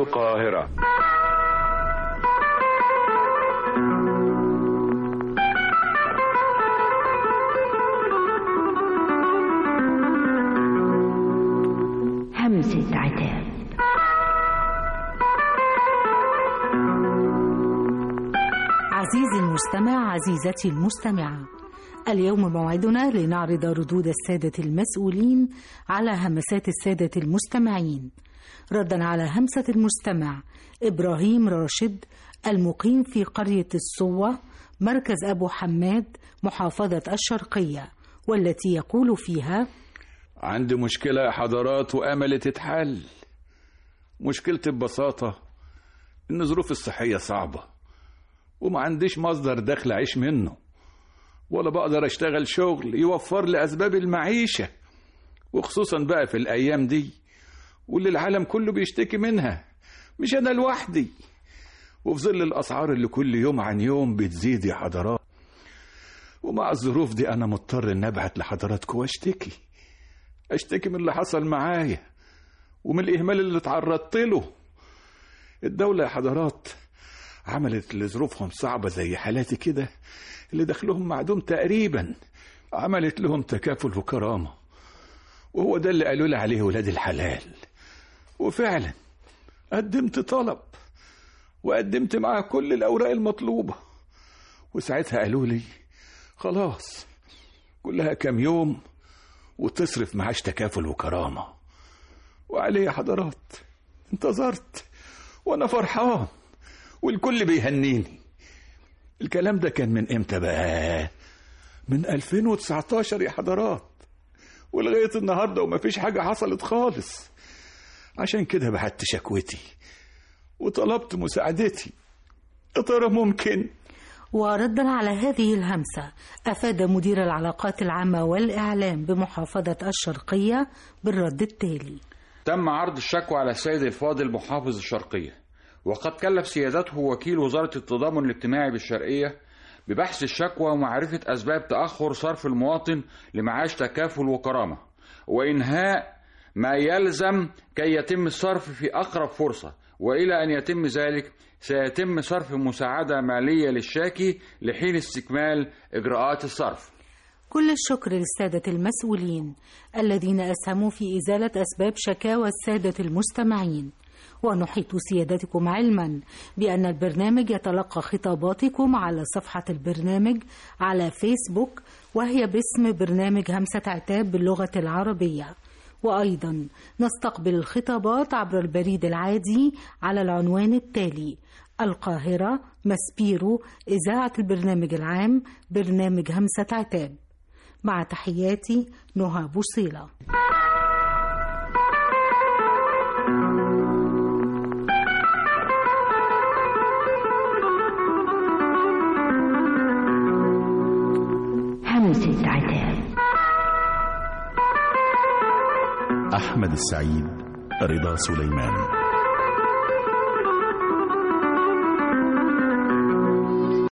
القاهرة همسة عتاب عزيزي المستمع عزيزتي المستمعة اليوم موعدنا لنعرض ردود السادة المسؤولين على همسات السادة المستمعين ردا على همسة المستمع إبراهيم راشد المقيم في قرية الصوة مركز أبو حماد محافظة الشرقية والتي يقول فيها عندي مشكلة يا حضرات وأمل تتحل مشكلتي ببساطة إن ظروفي الصحية صعبة وما عنديش مصدر دخل أعيش منه ولا بقدر أشتغل شغل يوفر لي أسباب المعيشة وخصوصا بقى في الأيام دي واللي العالم كله بيشتكي منها مش أنا لوحدي وفي ظل الأسعار اللي كل يوم عن يوم بتزيد يا حضرات ومع الظروف دي أنا مضطر إن أبعت لحضراتكم وأشتكي أشتكي من اللي حصل معايا ومن الإهمال اللي اتعرضت له الدولة يا حضرات عملت اللي ظروفهم صعبة زي حالاتي كده اللي دخلهم معدوم تقريبا عملت لهم تكافل وكرامة وهو ده اللي قالوا لي عليه ولاد الحلال وفعلا قدمت طلب وقدمت معاه كل الأوراق المطلوبة وساعتها قالوا لي خلاص كلها كام يوم وتصرف معاش تكافل وكرامة وعليه يا حضرات انتظرت وانا فرحان والكل بيهنيني الكلام ده كان من امتى بقى من 2019 يا حضرات ولغاية النهاردة ومفيش حاجة حصلت خالص عشان كده بعت شكوتي وطلبت مساعدتي يا ترى ممكن وردا على هذه الهمسة أفاد مدير العلاقات العامة والإعلام بمحافظة الشرقية بالرد التالي تم عرض الشكوى على السيد الفاضل محافظ الشرقية وقد كلف سيادته وكيل وزارة التضامن الاجتماعي بالشرقية ببحث الشكوى ومعرفة أسباب تأخر صرف المواطن لمعاش تكافل وكرامة وإنهاء ما يلزم كي يتم الصرف في أقرب فرصة وإلى أن يتم ذلك سيتم صرف مساعدة مالية للشاكي لحين استكمال إجراءات الصرف كل الشكر للسادة المسؤولين الذين أسهموا في إزالة أسباب شكاوى السادة المستمعين ونحيط سيادتكم علما بأن البرنامج يتلقى خطاباتكم على صفحة البرنامج على فيسبوك وهي باسم برنامج همسة عتاب باللغة العربية وأيضا نستقبل الخطابات عبر البريد العادي على العنوان التالي القاهرة مسبيرو إذاعة البرنامج العام برنامج همسة عتاب مع تحياتي نهى بوصيلة همسة عتاب أحمد السعيد رضا سليمان